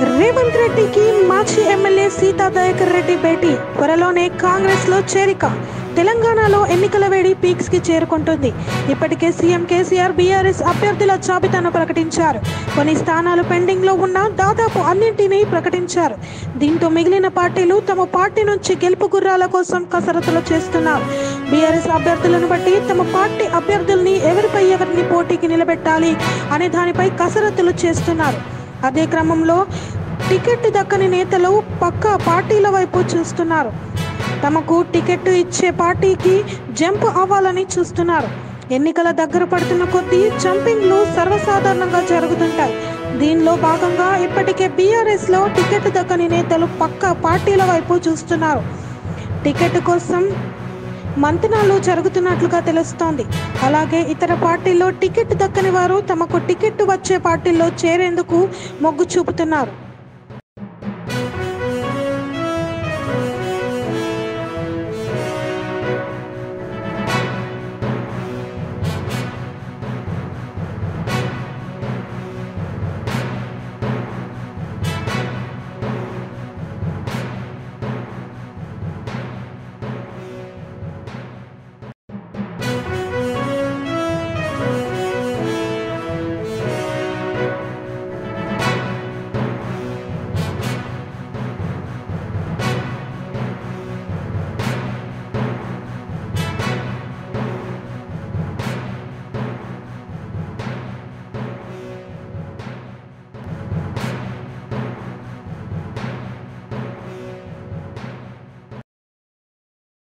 రేవంత్ రెడ్డికి మాజీ ఎమ్మెల్యే సీతా దయాకర్ రెడ్డి భేటీ త్వరలోనే కాంగ్రెస్ లో చేరిక తెలంగాణలో ఎన్నికల వేడి పీక్స్ కి చేరుకుంటుంది ఇప్పటికే సీఎం కేసీఆర్ బీఆర్ఎస్ అభ్యర్థుల జాబితాను ప్రకటించారు కొన్ని స్థానాలు పెండింగ్ లో ఉన్న దాదాపు అన్నింటినీ ప్రకటించారు దీంతో మిగిలిన పార్టీలు తమ పార్టీ నుంచి గెలుపు గుర్రాల కోసం కసరత్తులు చేస్తున్నారు బీఆర్ఎస్ అభ్యర్థులను బట్టి తమ పార్టీ అభ్యర్థుల్ని ఎవరిపై ఎవరిని పోటీకి నిలబెట్టాలి అనే దానిపై కసరత్తులు చేస్తున్నారు అదే క్రమంలో టికెట్ దక్కని నేతలు పక్క పార్టీల వైపు చూస్తున్నారు తమకు టికెట్ ఇచ్చే పార్టీకి జంప్ అవ్వాలని చూస్తున్నారు ఎన్నికల దగ్గర పడుతున్న కొద్దీ జంపింగ్లు సర్వసాధారణంగా జరుగుతుంటాయి దీనిలో భాగంగా ఇప్పటికే బీఆర్ఎస్ లో టికెట్ దక్కని నేతలు పక్క పార్టీల వైపు చూస్తున్నారు టికెట్ కోసం మంతనాలు జరుగుతున్నట్లుగా తెలుస్తోంది అలాగే ఇతర పార్టీల్లో టికెట్ దక్కని వారు తమకు టికెట్ వచ్చే పార్టీల్లో చేరేందుకు మొగ్గు చూపుతున్నారు